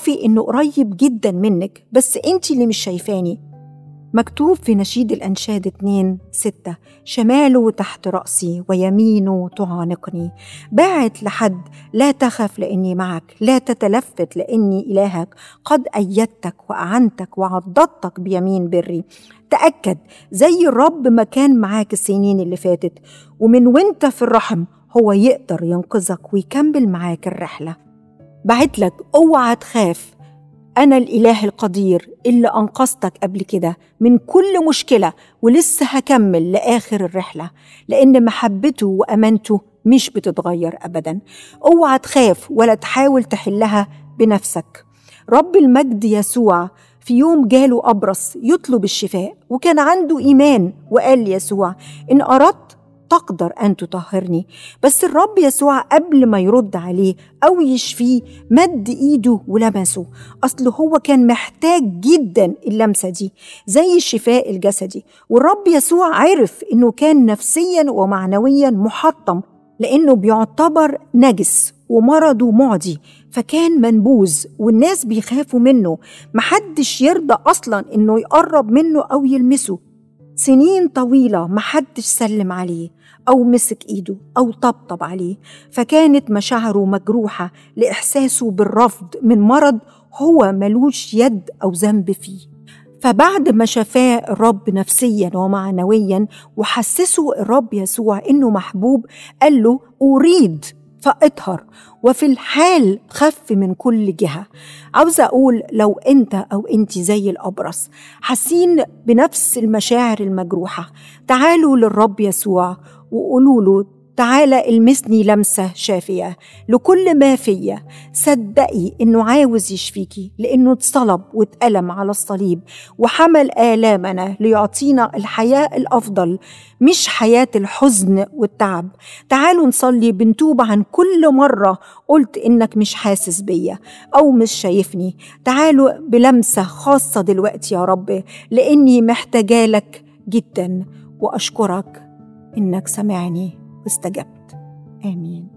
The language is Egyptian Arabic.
تعرفي إنه قريب جدا منك بس أنت اللي مش شايفاني مكتوب في نشيد الأنشاد 2 ستة شماله تحت رأسي ويمينه تعانقني باعت لحد لا تخف لأني معك لا تتلفت لأني إلهك قد أيدتك وأعنتك وعضدتك بيمين بري تأكد زي الرب ما كان معاك السنين اللي فاتت ومن وانت في الرحم هو يقدر ينقذك ويكمل معاك الرحلة بعت لك اوعى تخاف أنا الإله القدير اللي أنقذتك قبل كده من كل مشكلة ولسه هكمل لآخر الرحلة لأن محبته وأمانته مش بتتغير أبدا اوعى تخاف ولا تحاول تحلها بنفسك رب المجد يسوع في يوم جاله أبرص يطلب الشفاء وكان عنده إيمان وقال يسوع إن أردت تقدر أن تطهرني بس الرب يسوع قبل ما يرد عليه أو يشفيه مد إيده ولمسه أصل هو كان محتاج جدا اللمسة دي زي الشفاء الجسدي والرب يسوع عرف إنه كان نفسيا ومعنويا محطم لأنه بيعتبر نجس ومرضه معدي فكان منبوذ والناس بيخافوا منه محدش يرضى أصلا إنه يقرب منه أو يلمسه سنين طويلة محدش سلم عليه أو مسك إيده أو طبطب عليه فكانت مشاعره مجروحة لإحساسه بالرفض من مرض هو ملوش يد أو ذنب فيه فبعد ما شفاه الرب نفسيا ومعنويا وحسسه الرب يسوع انه محبوب قال له اريد فاطهر وفي الحال خف من كل جهه عاوزه اقول لو انت او انت زي الابرص حاسين بنفس المشاعر المجروحه تعالوا للرب يسوع وقولوا له تعالى المسني لمسة شافية لكل ما فيا صدقي إنه عاوز يشفيكي لأنه اتصلب واتألم على الصليب وحمل آلامنا ليعطينا الحياة الأفضل مش حياة الحزن والتعب تعالوا نصلي بنتوب عن كل مرة قلت إنك مش حاسس بيا أو مش شايفني تعالوا بلمسة خاصة دلوقتي يا رب لأني محتاجة لك جدا وأشكرك إنك سمعني واستجبت آمين